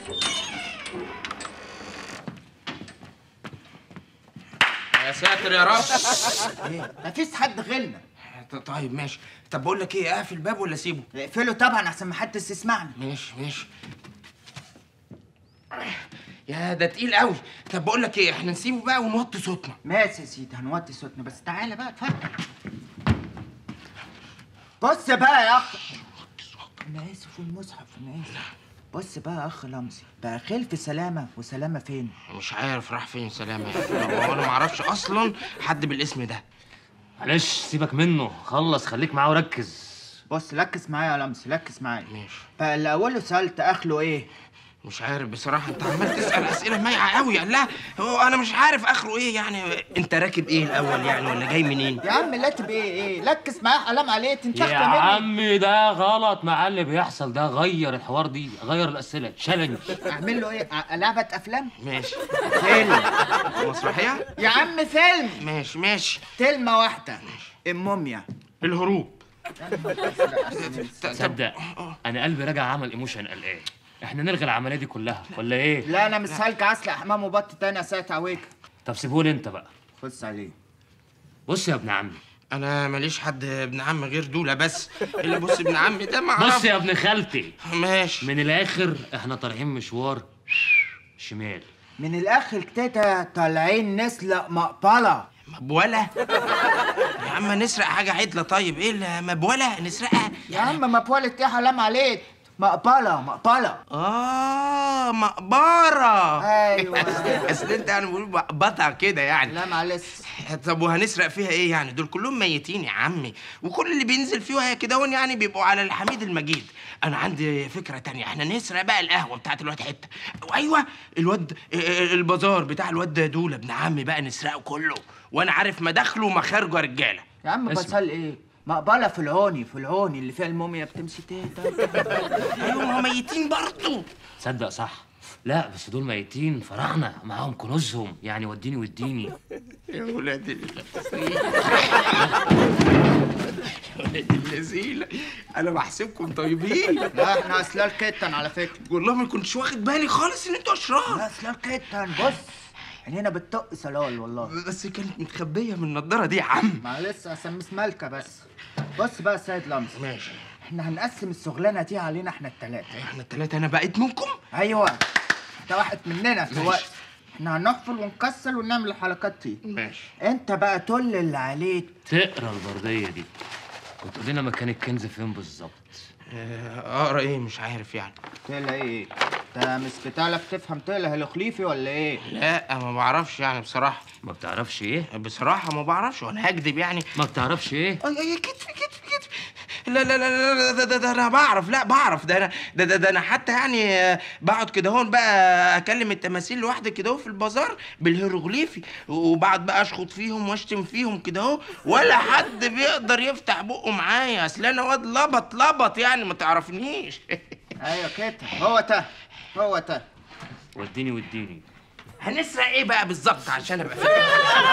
يا ساتر يا رب ايه مفيش حد غيرنا ط- طيب ماشي طب بقول لك ايه اقفل الباب ولا اسيبه اقفله طبعا احسن ما حدش يسمعنا ماشي ماشي يا ده تقيل قوي طب بقول لك ايه احنا نسيبه بقى ونوطي صوتنا ماشي يا سيدي هنوطي صوتنا بس تعالى بقى اتفضل بص بقى يا اخ انا اسف المصحف انا اسف بص بقى يا اخ لمسي بقى خلف سلامه وسلامه فين مش عارف راح فين سلامة هو انا ما اعرفش اصلا حد بالاسم ده معلش سيبك منه خلص خليك معاه وركز بص ركز معايا يا لمسي ركز معايا ماشي بقى اللي اوله سالت اخله ايه مش عارف بصراحة انت عمال تسأل اسئلة مايعة قوي قال لا هو انا مش عارف اخره ايه يعني انت راكب ايه الاول يعني ولا جاي منين يا عم لاتب ايه ايه ركز معايا حلام عليه تنشخت يا مني عمي ده غلط مع اللي بيحصل ده غير الحوار دي غير الاسئله تشالنج اعمل له ايه ع- لعبه افلام ماشي فيلم مسرحية يا عم فيلم ماشي ماشي كلمه واحده الموميا الهروب تصدق انا قلبي راجع عمل ايموشن قلقان احنا نلغي العمليه دي كلها ولا ايه لا انا مش هلقى اسلق حمام وبط تاني يا ساعه عويك طب سيبولي انت بقى خص عليه بص يا ابن عمي انا ماليش حد ابن عم غير دولة بس اللي بص ابن عمي ده ما بص اعرف يا ابن خالتي ماشي من الاخر احنا طالعين مشوار شمال من الاخر كده طالعين نسلق مقبله مبولة يا عم نسرق حاجة عدلة طيب ايه المبولة نسرقها يا عم مقبله ايه حلام عليك مقبله مقبله اه مقبرة ايوه اصل انت يعني بقول مقبطة كده يعني لا معلش طب وهنسرق فيها ايه يعني دول كلهم ميتين يا عمي وكل اللي بينزل فيها كده هون يعني بيبقوا على الحميد المجيد انا عندي فكره تانية احنا نسرق بقى القهوه بتاعت الواد حته وايوه الواد البازار بتاع الواد دول ابن عمي بقى نسرقه كله وانا عارف مداخله ومخارجه يا رجاله يا عم اسمع. بصل ايه مقبله في العوني في العوني اللي فيها الموميا بتمشي تهدى ايوه ما هو ميتين برضه تصدق صح لا بس دول ميتين فراعنه معاهم كنوزهم يعني وديني وديني يا ولاد اللذينه يا ولاد اللذينه انا بحسبكم طيبين لا احنا اسلال كتن على فكره والله ما كنتش واخد بالي خالص ان انتوا اشرار لا اسلال كتن بص عينينا بتطق سلال والله بس كانت متخبيه من النضاره دي يا عم معلش اسمي مالكه بس بص بقى يا سيد لمس ماشي احنا هنقسم الشغلانه دي علينا احنا التلاته احنا التلاته انا بقيت منكم ايوه انت واحد مننا دلوقتي احنا هنحفل ونكسل ونعمل الحركات دي ماشي انت بقى تقول اللي عليك تقرا البرديه دي وتقول لنا مكان الكنز فين بالظبط آه، اقرا ايه مش عارف يعني تقلق ايه انت مش بتعرف تفهم تقلق هلوخليفي ولا ايه لا ما بعرفش يعني بصراحه ما بتعرفش ايه بصراحه ما بعرفش وانا هكدب يعني ما بتعرفش ايه اي اي كتف كتف كتف لا لا لا لا لا ده, ده, ده انا بعرف لا بعرف ده انا ده, ده, ده انا حتى يعني آه، بقعد كده هون بقى اكلم التماثيل لوحدي كده هو في البازار بالهيروغليفي وبقعد بقى اشخط فيهم واشتم فيهم كده اهو ولا حد بيقدر يفتح بقه معايا اصل انا واد لبط لبط يعني ما تعرفنيش ايوه كده هو ده هو ده وديني وديني هنسرق ايه بقى بالظبط عشان ابقى فاهم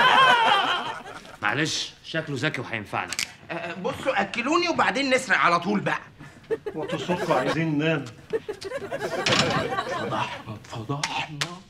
معلش شكله ذكي وهينفعنا آه، بصوا اكلوني وبعدين نسرق على طول بقى وتصدقوا عايزين ننام فضحنا فضحنا